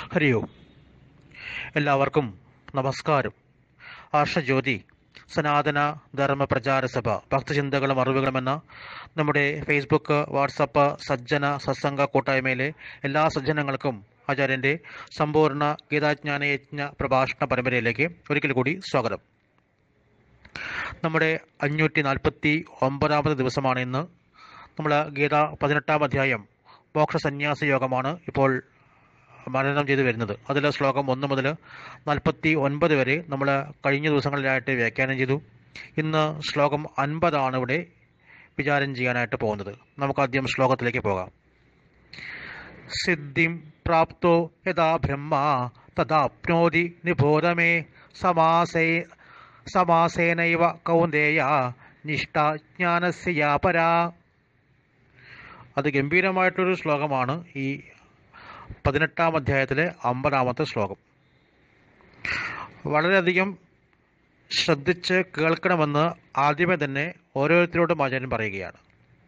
ഹരി ഓം എല്ലാവർക്കും നമസ്കാരം ആർഷജ്യോതി സനാതന ധർമ്മ പ്രചാര സഭ ഭക്തചിന്തകളും അറിവുകളും എന്ന നമ്മുടെ ഫേസ്ബുക്ക് വാട്സപ്പ് സജ്ജന സത്സംഗ കൂട്ടായ്മയിലെ എല്ലാ സജ്ജനങ്ങൾക്കും ആചാര്യൻ്റെ സമ്പൂർണ്ണ ഗീതാജ്ഞാന യജ്ഞ പ്രഭാഷണ പരമ്പരയിലേക്ക് ഒരിക്കൽ കൂടി സ്വാഗതം നമ്മുടെ അഞ്ഞൂറ്റി നാൽപ്പത്തി ഒമ്പതാമത് ദിവസമാണ് ഇന്ന് നമ്മൾ ഗീത പതിനെട്ടാം അധ്യായം മോക്ഷ സന്യാസ യോഗമാണ് ഇപ്പോൾ മനനം ചെയ്തു വരുന്നത് അതിൽ ശ്ലോകം ഒന്ന് മുതൽ നാൽപ്പത്തി ഒൻപത് വരെ നമ്മൾ കഴിഞ്ഞ ദിവസങ്ങളിലായിട്ട് വ്യാഖ്യാനം ചെയ്തു ഇന്ന് ശ്ലോകം അൻപതാണ് ഇവിടെ വിചാരം ചെയ്യാനായിട്ട് പോകുന്നത് നമുക്ക് ആദ്യം ശ്ലോകത്തിലേക്ക് പോകാം സിദ്ധിം പ്രാപ്തോ യഥാ ബ്രഹ്മ തഥാപ്നോതി നിബോധമേ സമാസേ സമാസേനൈവ കൗന്ദേയ നിഷ്ഠാജ്ഞാനസ്യ യാ പരാ അത് ഗംഭീരമായിട്ടൊരു ശ്ലോകമാണ് ഈ പതിനെട്ടാം അധ്യായത്തിലെ അമ്പതാമത്തെ ശ്ലോകം വളരെയധികം ശ്രദ്ധിച്ച് കേൾക്കണമെന്ന് ആദ്യമേ തന്നെ ഓരോരുത്തരോടും ആചാര്യൻ പറയുകയാണ്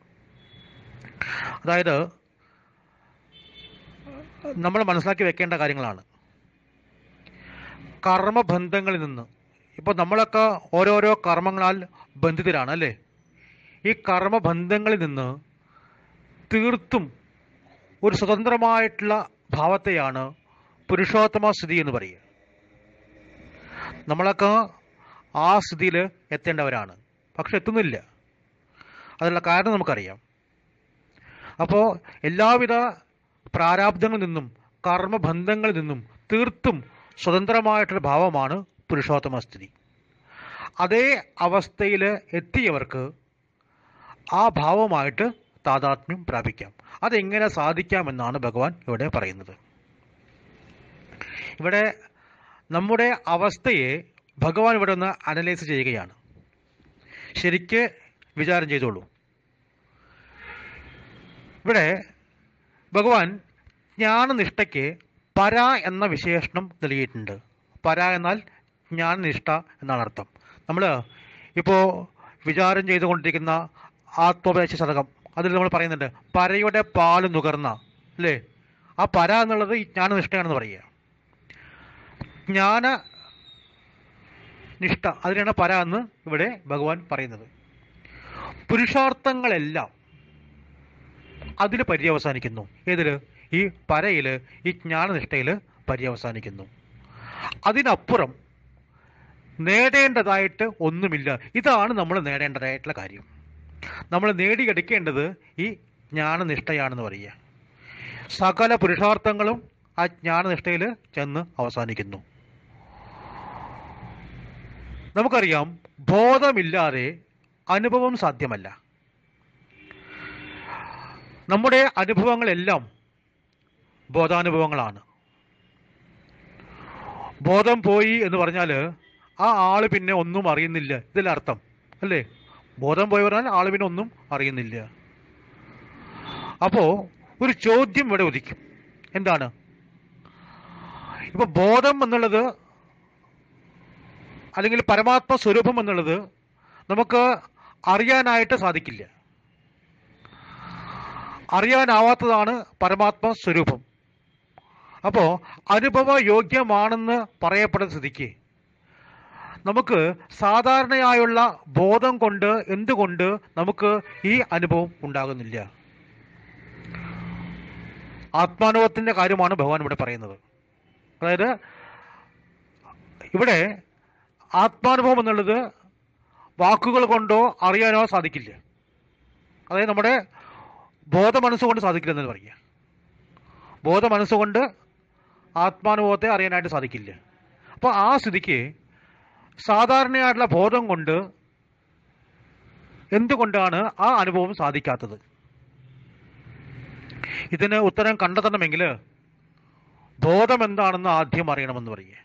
അതായത് നമ്മൾ മനസ്സിലാക്കി വെക്കേണ്ട കാര്യങ്ങളാണ് കർമ്മബന്ധങ്ങളിൽ നിന്ന് ഇപ്പോൾ നമ്മളൊക്കെ ഓരോരോ കർമ്മങ്ങളാൽ ബന്ധിതരാണ് അല്ലേ ഈ കർമ്മബന്ധങ്ങളിൽ നിന്ന് തീർത്തും ഒരു സ്വതന്ത്രമായിട്ടുള്ള ഭാവത്തെയാണ് പുരുഷോത്തമ സ്ഥിതി എന്ന് പറയുക നമ്മളൊക്കെ ആ സ്ഥിതിയിൽ എത്തേണ്ടവരാണ് പക്ഷെ എത്തുന്നില്ല അതിനുള്ള കാരണം നമുക്കറിയാം അപ്പോൾ എല്ലാവിധ പ്രാരാബ്ദങ്ങളിൽ നിന്നും കർമ്മബന്ധങ്ങളിൽ നിന്നും തീർത്തും സ്വതന്ത്രമായിട്ടുള്ള ഭാവമാണ് പുരുഷോത്തമ സ്ഥിതി അതേ അവസ്ഥയിൽ എത്തിയവർക്ക് ആ ഭാവമായിട്ട് താതാത്മ്യം പ്രാപിക്കാം അതെങ്ങനെ സാധിക്കാമെന്നാണ് ഭഗവാൻ ഇവിടെ പറയുന്നത് ഇവിടെ നമ്മുടെ അവസ്ഥയെ ഭഗവാൻ ഇവിടെ ഒന്ന് അനലൈസ് ചെയ്യുകയാണ് ശരിക്ക് വിചാരം ചെയ്തോളൂ ഇവിടെ ഭഗവാൻ ജ്ഞാനനിഷ്ഠയ്ക്ക് പര എന്ന വിശേഷണം നൽകിയിട്ടുണ്ട് പര എന്നാൽ ജ്ഞാനനിഷ്ഠ എന്നാണ് അർത്ഥം നമ്മൾ ഇപ്പോൾ വിചാരം ചെയ്തുകൊണ്ടിരിക്കുന്ന ആത്മോപദേശ ശതകം അതിൽ നമ്മൾ പറയുന്നുണ്ട് പരയുടെ പാല് നുകർന്ന അല്ലേ ആ പര എന്നുള്ളത് ഈ ജ്ഞാനനിഷ്ഠയാണെന്ന് പറയുക ജ്ഞാന നിഷ്ഠ അതിനാണ് പര എന്ന് ഇവിടെ ഭഗവാൻ പറയുന്നത് പുരുഷാർത്ഥങ്ങളെല്ലാം അതിൽ പര്യവസാനിക്കുന്നു ഏതിൽ ഈ പരയിൽ ഈ ജ്ഞാനനിഷ്ഠയിൽ പര്യവസാനിക്കുന്നു അതിനപ്പുറം നേടേണ്ടതായിട്ട് ഒന്നുമില്ല ഇതാണ് നമ്മൾ നേടേണ്ടതായിട്ടുള്ള കാര്യം നമ്മൾ നേടിയെടുക്കേണ്ടത് ഈ ജ്ഞാനനിഷ്ഠയാണെന്ന് പറയുക സകല പുരുഷാർത്ഥങ്ങളും ആ ജ്ഞാനനിഷ്ഠയിൽ ചെന്ന് അവസാനിക്കുന്നു നമുക്കറിയാം ബോധമില്ലാതെ അനുഭവം സാധ്യമല്ല നമ്മുടെ അനുഭവങ്ങളെല്ലാം ബോധാനുഭവങ്ങളാണ് ബോധം പോയി എന്ന് പറഞ്ഞാൽ ആ ആള് പിന്നെ ഒന്നും അറിയുന്നില്ല ഇതിലർത്ഥം അല്ലേ ബോധം പോയി പറഞ്ഞാൽ ആള് പിന്നെ ഒന്നും അറിയുന്നില്ല അപ്പോ ഒരു ചോദ്യം ഇവിടെ ഉദിക്കും എന്താണ് ഇപ്പൊ ബോധം എന്നുള്ളത് അല്ലെങ്കിൽ പരമാത്മ സ്വരൂപം എന്നുള്ളത് നമുക്ക് അറിയാനായിട്ട് സാധിക്കില്ല അറിയാനാവാത്തതാണ് പരമാത്മ സ്വരൂപം അപ്പോൾ അനുഭവ യോഗ്യമാണെന്ന് പറയപ്പെടുന്ന സ്ഥിതിക്ക് നമുക്ക് സാധാരണയായുള്ള ബോധം കൊണ്ട് എന്തുകൊണ്ട് നമുക്ക് ഈ അനുഭവം ഉണ്ടാകുന്നില്ല ആത്മാനുഭവത്തിന്റെ കാര്യമാണ് ഭഗവാൻ ഇവിടെ പറയുന്നത് അതായത് ഇവിടെ ആത്മാനുഭവം എന്നുള്ളത് വാക്കുകൾ കൊണ്ടോ അറിയാനോ സാധിക്കില്ല അതായത് നമ്മുടെ ബോധ മനസ്സുകൊണ്ട് സാധിക്കില്ല എന്ന് പറയുക ബോധ മനസ്സുകൊണ്ട് ആത്മാനുഭവത്തെ അറിയാനായിട്ട് സാധിക്കില്ല അപ്പോൾ ആ സ്ഥിതിക്ക് സാധാരണയായിട്ടുള്ള ബോധം കൊണ്ട് എന്തുകൊണ്ടാണ് ആ അനുഭവം സാധിക്കാത്തത് ഇതിന് ഉത്തരം കണ്ടെത്തണമെങ്കിൽ ബോധം എന്താണെന്ന് ആദ്യം അറിയണമെന്ന് പറയുക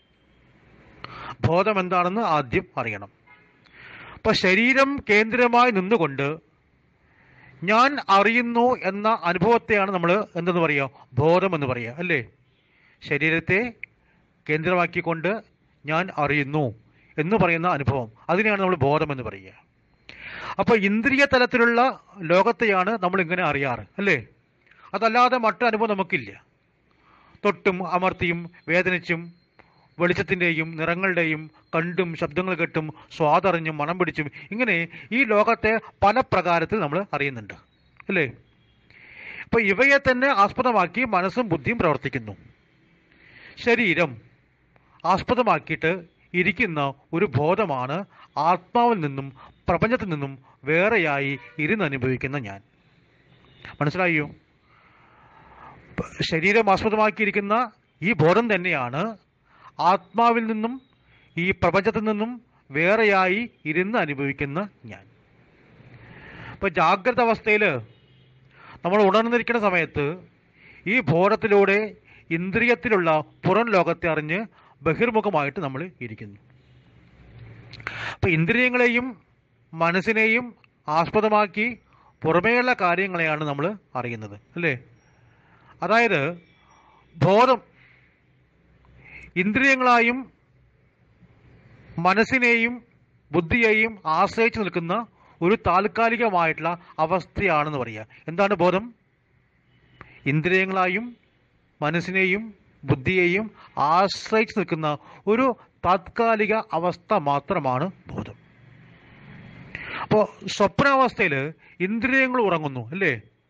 ബോധം എന്താണെന്ന് ആദ്യം അറിയണം അപ്പൊ ശരീരം കേന്ദ്രമായി നിന്നുകൊണ്ട് ഞാൻ അറിയുന്നു എന്ന അനുഭവത്തെയാണ് നമ്മൾ എന്തെന്ന് പറയുക ബോധം എന്ന് പറയുക അല്ലേ ശരീരത്തെ കേന്ദ്രമാക്കിക്കൊണ്ട് ഞാൻ അറിയുന്നു എന്ന് പറയുന്ന അനുഭവം അതിനെയാണ് നമ്മൾ ബോധം എന്ന് പറയുക അപ്പോൾ ഇന്ദ്രിയ തലത്തിലുള്ള ലോകത്തെയാണ് നമ്മൾ ഇങ്ങനെ അറിയാറ് അല്ലേ അതല്ലാതെ മറ്റു അനുഭവം നമുക്കില്ല തൊട്ടും അമർത്തിയും വേദനിച്ചും വെളിച്ചത്തിൻ്റെയും നിറങ്ങളുടെയും കണ്ടും ശബ്ദങ്ങൾ കേട്ടും സ്വാദറിഞ്ഞും മണം പിടിച്ചും ഇങ്ങനെ ഈ ലോകത്തെ പല പ്രകാരത്തിൽ നമ്മൾ അറിയുന്നുണ്ട് അല്ലേ ഇപ്പൊ ഇവയെ തന്നെ ആസ്പദമാക്കി മനസ്സും ബുദ്ധിയും പ്രവർത്തിക്കുന്നു ശരീരം ആസ്പദമാക്കിയിട്ട് ഇരിക്കുന്ന ഒരു ബോധമാണ് ആത്മാവിൽ നിന്നും പ്രപഞ്ചത്തിൽ നിന്നും വേറെയായി ഇരുന്നനുഭവിക്കുന്ന ഞാൻ മനസ്സിലായോ പ- ശരീരം ആസ്പദമാക്കിയിരിക്കുന്ന ഈ ബോധം തന്നെയാണ് ആത്മാവിൽ നിന്നും ഈ പ്രപഞ്ചത്തിൽ നിന്നും വേറെയായി ഇരുന്ന് അനുഭവിക്കുന്ന ഞാൻ ഇപ്പൊ ജാഗ്രത അവസ്ഥയിൽ നമ്മൾ ഉണർന്നിരിക്കുന്ന സമയത്ത് ഈ ബോധത്തിലൂടെ ഇന്ദ്രിയത്തിലുള്ള പുറം ലോകത്തെ അറിഞ്ഞ് ബഹിർമുഖമായിട്ട് നമ്മൾ ഇരിക്കുന്നു അപ്പൊ ഇന്ദ്രിയങ്ങളെയും മനസ്സിനെയും ആസ്പദമാക്കി പുറമേയുള്ള കാര്യങ്ങളെയാണ് നമ്മൾ അറിയുന്നത് അല്ലേ അതായത് ബോധം ഇന്ദ്രിയങ്ങളായും മനസ്സിനെയും ബുദ്ധിയെയും ആശ്രയിച്ച് നിൽക്കുന്ന ഒരു താൽക്കാലികമായിട്ടുള്ള അവസ്ഥയാണെന്ന് പറയുക എന്താണ് ബോധം ഇന്ദ്രിയങ്ങളായും മനസ്സിനെയും ബുദ്ധിയെയും ആശ്രയിച്ച് നിൽക്കുന്ന ഒരു താത്കാലിക അവസ്ഥ മാത്രമാണ് ബോധം അപ്പോൾ സ്വപ്നാവസ്ഥയിൽ ഇന്ദ്രിയങ്ങൾ ഉറങ്ങുന്നു അല്ലേ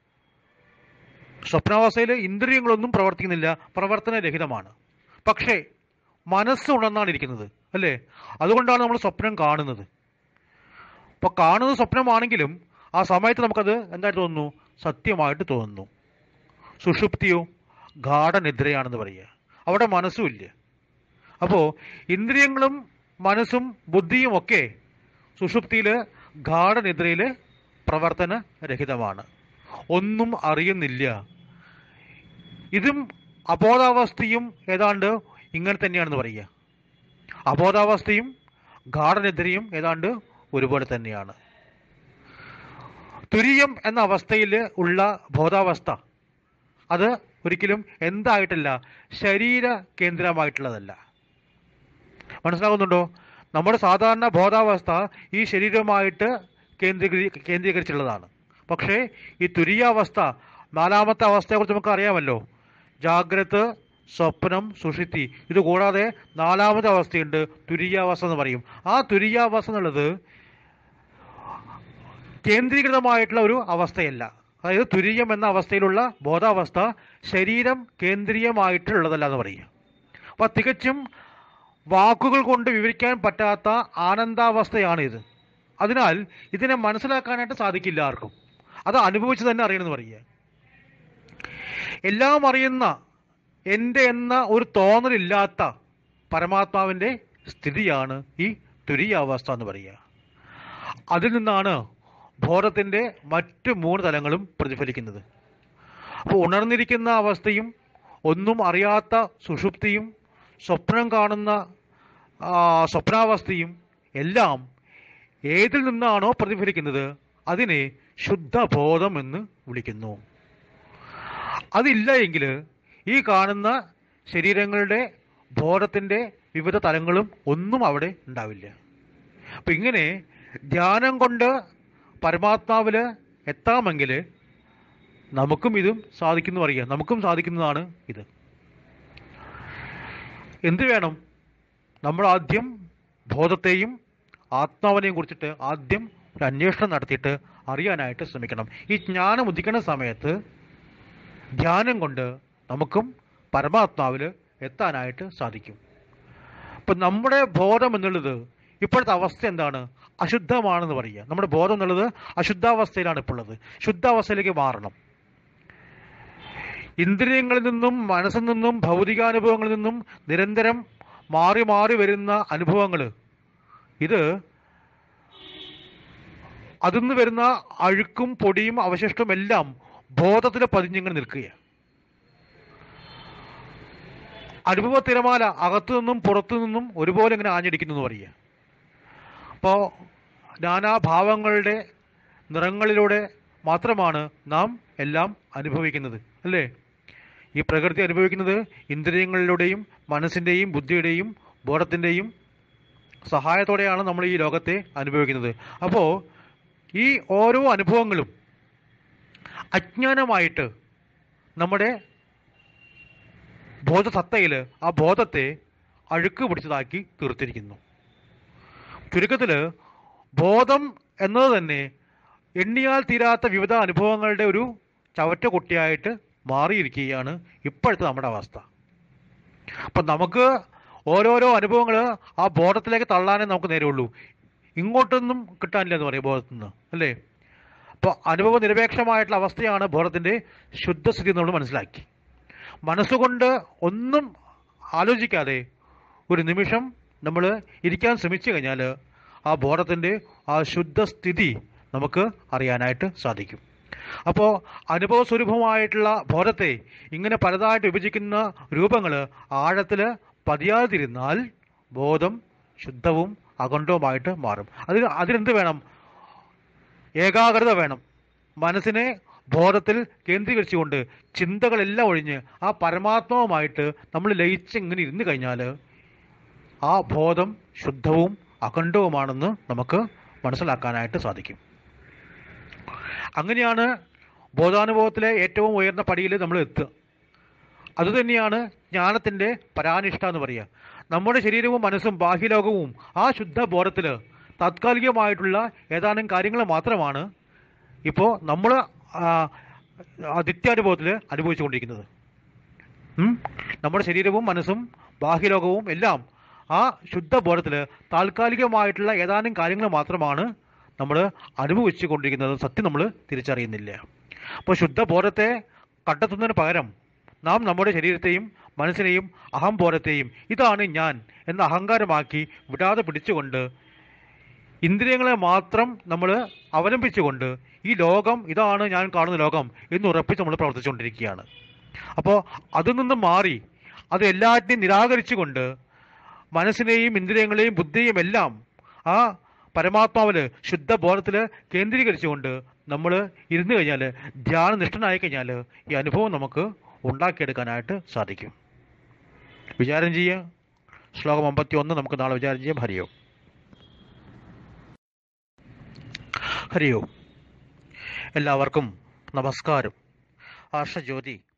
സ്വപ്നാവസ്ഥയിൽ ഇന്ദ്രിയങ്ങളൊന്നും പ്രവർത്തിക്കുന്നില്ല പ്രവർത്തനരഹിതമാണ് പക്ഷേ മനസ്സ് ഉണർന്നാണ് ഇരിക്കുന്നത് അല്ലേ അതുകൊണ്ടാണ് നമ്മൾ സ്വപ്നം കാണുന്നത് അപ്പോൾ കാണുന്നത് സ്വപ്നമാണെങ്കിലും ആ സമയത്ത് നമുക്കത് എന്തായിട്ട് തോന്നുന്നു സത്യമായിട്ട് തോന്നുന്നു സുഷുപ്തിയോ ഗാഠനിദ്രയാണെന്ന് പറയുക അവിടെ മനസ്സും ഇല്ല അപ്പോൾ ഇന്ദ്രിയങ്ങളും മനസ്സും ബുദ്ധിയും ഒക്കെ സുഷുപ്തിയിൽ ഗാഠനിദ്രയിൽ പ്രവർത്തനരഹിതമാണ് ഒന്നും അറിയുന്നില്ല ഇതും അബോധാവസ്ഥയും ഏതാണ്ട് ഇങ്ങനെ തന്നെയാണെന്ന് പറയുക അബോധാവസ്ഥയും ഗാഠനിദ്രയും ഏതാണ്ട് ഒരുപോലെ തന്നെയാണ് തുരിയം എന്ന അവസ്ഥയിൽ ഉള്ള ബോധാവസ്ഥ അത് ഒരിക്കലും എന്തായിട്ടല്ല ശരീര കേന്ദ്രമായിട്ടുള്ളതല്ല മനസ്സിലാകുന്നുണ്ടോ നമ്മുടെ സാധാരണ ബോധാവസ്ഥ ഈ ശരീരവുമായിട്ട് കേന്ദ്രീകരി കേന്ദ്രീകരിച്ചുള്ളതാണ് പക്ഷേ ഈ തുരിയാവസ്ഥ നാലാമത്തെ അവസ്ഥയെക്കുറിച്ച് നമുക്ക് അറിയാമല്ലോ ജാഗ്രത് സ്വപ്നം സുഷുപ്തി ഇത് കൂടാതെ നാലാമത്തെ അവസ്ഥയുണ്ട് തുരിയാവസ്ഥ എന്ന് പറയും ആ തുരിയാവസ്ഥ എന്നുള്ളത് കേന്ദ്രീകൃതമായിട്ടുള്ള ഒരു അവസ്ഥയല്ല അതായത് തുരിയം എന്ന അവസ്ഥയിലുള്ള ബോധാവസ്ഥ ശരീരം കേന്ദ്രീയമായിട്ടുള്ളതല്ല എന്ന് പറയുക അപ്പോൾ തികച്ചും വാക്കുകൾ കൊണ്ട് വിവരിക്കാൻ പറ്റാത്ത ആനന്ദാവസ്ഥയാണ് ഇത് അതിനാൽ ഇതിനെ മനസ്സിലാക്കാനായിട്ട് സാധിക്കില്ല ആർക്കും അത് അനുഭവിച്ച് തന്നെ അറിയണമെന്ന് പറയുക എല്ലാം അറിയുന്ന എൻ്റെ എന്ന ഒരു തോന്നലില്ലാത്ത പരമാത്മാവിൻ്റെ സ്ഥിതിയാണ് ഈ തുരിയാവസ്ഥ എന്ന് പറയുക അതിൽ നിന്നാണ് ബോധത്തിൻ്റെ മറ്റ് മൂന്ന് തലങ്ങളും പ്രതിഫലിക്കുന്നത് അപ്പോൾ ഉണർന്നിരിക്കുന്ന അവസ്ഥയും ഒന്നും അറിയാത്ത സുഷുപ്തിയും സ്വപ്നം കാണുന്ന ആ, സ്വപ്നാവസ്ഥയും എല്ലാം ഏതിൽ നിന്നാണോ പ്രതിഫലിക്കുന്നത് അതിനെ ശുദ്ധബോധം എന്ന് വിളിക്കുന്നു അതില്ല എങ്കിൽ ഈ കാണുന്ന ശരീരങ്ങളുടെ ബോധത്തിൻ്റെ വിവിധ തലങ്ങളും ഒന്നും അവിടെ ഉണ്ടാവില്ല അപ്പം ഇങ്ങനെ ധ്യാനം കൊണ്ട് പരമാത്മാവിൽ എത്താമെങ്കിൽ നമുക്കും ഇതും സാധിക്കുന്നു അറിയാം നമുക്കും സാധിക്കുന്നതാണ് ഇത് എന്ത് വേണം നമ്മൾ ആദ്യം ബോധത്തെയും ആത്മാവിനെയും കുറിച്ചിട്ട് ആദ്യം ഒരു അന്വേഷണം നടത്തിയിട്ട് അറിയാനായിട്ട് ശ്രമിക്കണം ഈ ജ്ഞാനം ഉദിക്കുന്ന സമയത്ത് ധ്യാനം കൊണ്ട് നമുക്കും പരമാത്മാവിൽ എത്താനായിട്ട് സാധിക്കും ഇപ്പം നമ്മുടെ ബോധം എന്നുള്ളത് ഇപ്പോഴത്തെ അവസ്ഥ എന്താണ് അശുദ്ധമാണെന്ന് പറയുക നമ്മുടെ ബോധം എന്നുള്ളത് അശുദ്ധാവസ്ഥയിലാണ് ഇപ്പോൾ ഉള്ളത് ശുദ്ധാവസ്ഥയിലേക്ക് മാറണം ഇന്ദ്രിയങ്ങളിൽ നിന്നും മനസ്സിൽ നിന്നും ഭൗതികാനുഭവങ്ങളിൽ നിന്നും നിരന്തരം മാറി മാറി വരുന്ന അനുഭവങ്ങൾ ഇത് അതിൽ നിന്ന് വരുന്ന അഴുക്കും പൊടിയും അവശിഷ്ടവും എല്ലാം ബോധത്തിൽ പതിഞ്ഞിങ്ങനെ നിൽക്കുകയാണ് അനുഭവ തിരമാല അകത്തു നിന്നും പുറത്തു നിന്നും ഒരുപോലെ ഇങ്ങനെ ആഞ്ഞടിക്കുന്നു എന്ന് പറയുക അപ്പോൾ നാനാഭാവങ്ങളുടെ നിറങ്ങളിലൂടെ മാത്രമാണ് നാം എല്ലാം അനുഭവിക്കുന്നത് അല്ലേ ഈ പ്രകൃതി അനുഭവിക്കുന്നത് ഇന്ദ്രിയങ്ങളിലൂടെയും മനസ്സിൻ്റെയും ബുദ്ധിയുടെയും ബോധത്തിൻ്റെയും സഹായത്തോടെയാണ് നമ്മൾ ഈ ലോകത്തെ അനുഭവിക്കുന്നത് അപ്പോൾ ഈ ഓരോ അനുഭവങ്ങളും അജ്ഞാനമായിട്ട് നമ്മുടെ ബോധസത്തയിൽ ആ ബോധത്തെ അഴുക്ക് പിടിച്ചതാക്കി തീർത്തിരിക്കുന്നു ചുരുക്കത്തിൽ ബോധം എന്നത് തന്നെ എണ്ണിയാൽ തീരാത്ത വിവിധ അനുഭവങ്ങളുടെ ഒരു ചവറ്റുകുട്ടിയായിട്ട് മാറിയിരിക്കുകയാണ് ഇപ്പോഴത്തെ നമ്മുടെ അവസ്ഥ അപ്പം നമുക്ക് ഓരോരോ അനുഭവങ്ങൾ ആ ബോധത്തിലേക്ക് തള്ളാനേ നമുക്ക് നേരമുള്ളൂ ഇങ്ങോട്ടൊന്നും കിട്ടാനില്ല എന്ന് പറയും ബോധത്തിൽ നിന്ന് അല്ലേ അപ്പോൾ അനുഭവ നിരപേക്ഷമായിട്ടുള്ള അവസ്ഥയാണ് ബോധത്തിൻ്റെ ശുദ്ധസ്ഥിതി നമ്മൾ മനസ്സിലാക്കി മനസ്സുകൊണ്ട് ഒന്നും ആലോചിക്കാതെ ഒരു നിമിഷം നമ്മൾ ഇരിക്കാൻ ശ്രമിച്ചു കഴിഞ്ഞാൽ ആ ബോധത്തിൻ്റെ ആ ശുദ്ധസ്ഥിതി നമുക്ക് അറിയാനായിട്ട് സാധിക്കും അപ്പോൾ അനുഭവ സ്വരൂപമായിട്ടുള്ള ബോധത്തെ ഇങ്ങനെ പലതായിട്ട് വിഭജിക്കുന്ന രൂപങ്ങൾ ആഴത്തിൽ പതിയാതിരുന്നാൽ ബോധം ശുദ്ധവും അഖണ്ഡവുമായിട്ട് മാറും അതിന് അതിനെന്ത് വേണം ഏകാഗ്രത വേണം മനസ്സിനെ ബോധത്തിൽ കേന്ദ്രീകരിച്ചുകൊണ്ട് ചിന്തകളെല്ലാം ഒഴിഞ്ഞ് ആ പരമാത്മാവുമായിട്ട് നമ്മൾ ലയിച്ച് ഇങ്ങനെ ഇരുന്ന് കഴിഞ്ഞാൽ ആ ബോധം ശുദ്ധവും അഖണ്ഡവുമാണെന്ന് നമുക്ക് മനസ്സിലാക്കാനായിട്ട് സാധിക്കും അങ്ങനെയാണ് ബോധാനുഭവത്തിലെ ഏറ്റവും ഉയർന്ന പടിയിൽ നമ്മൾ എത്തുക അതുതന്നെയാണ് ജ്ഞാനത്തിൻ്റെ പരാനിഷ്ഠ എന്ന് പറയുക നമ്മുടെ ശരീരവും മനസ്സും ബാഹ്യലോകവും ആ ശുദ്ധ ബോധത്തിൽ താത്കാലികമായിട്ടുള്ള ഏതാനും കാര്യങ്ങൾ മാത്രമാണ് ഇപ്പോൾ നമ്മൾ നിത്യാനുഭവത്തിൽ അനുഭവിച്ചുകൊണ്ടിരിക്കുന്നത് ഉം? നമ്മുടെ ശരീരവും മനസ്സും ബാഹ്യലോകവും എല്ലാം ആ ശുദ്ധ ബോധത്തിൽ താൽക്കാലികമായിട്ടുള്ള ഏതാനും കാര്യങ്ങൾ മാത്രമാണ് നമ്മൾ അനുഭവിച്ചു കൊണ്ടിരിക്കുന്നത് സത്യം നമ്മൾ തിരിച്ചറിയുന്നില്ല അപ്പോൾ ശുദ്ധ ബോധത്തെ കണ്ടെത്തുന്നതിന് പകരം നാം നമ്മുടെ ശരീരത്തെയും മനസ്സിനെയും അഹംബോധത്തെയും ഇതാണ് ഞാൻ എന്ന അഹങ്കാരമാക്കി വിടാതെ പിടിച്ചുകൊണ്ട് ഇന്ദ്രിയങ്ങളെ മാത്രം നമ്മൾ അവലംബിച്ചുകൊണ്ട് ഈ ലോകം ഇതാണ് ഞാൻ കാണുന്ന ലോകം എന്ന് ഉറപ്പിച്ച് നമ്മൾ പ്രവർത്തിച്ചുകൊണ്ടിരിക്കുകയാണ് അപ്പോൾ അതിൽ നിന്ന് മാറി അത് എല്ലാറ്റിനെയും നിരാകരിച്ചുകൊണ്ട് മനസ്സിനെയും ഇന്ദ്രിയങ്ങളെയും ബുദ്ധിയെയും എല്ലാം ആ പരമാത്മാവിൽ ശുദ്ധ ബോധത്തിൽ കേന്ദ്രീകരിച്ചുകൊണ്ട് നമ്മൾ ഇരുന്ന് കഴിഞ്ഞാൽ ധ്യാനനിഷ്ഠനായി കഴിഞ്ഞാൽ ഈ അനുഭവം നമുക്ക് ഉണ്ടാക്കിയെടുക്കാനായിട്ട് സാധിക്കും വിചാരം ചെയ്യുക ശ്ലോകം അമ്പത്തി ഒന്ന് നമുക്ക് നാളെ വിചാരം ചെയ്യാം ഹരിയോ ഹരിയോ എല്ലാവർക്കും നമസ്കാരം ആർഷജ്യോതി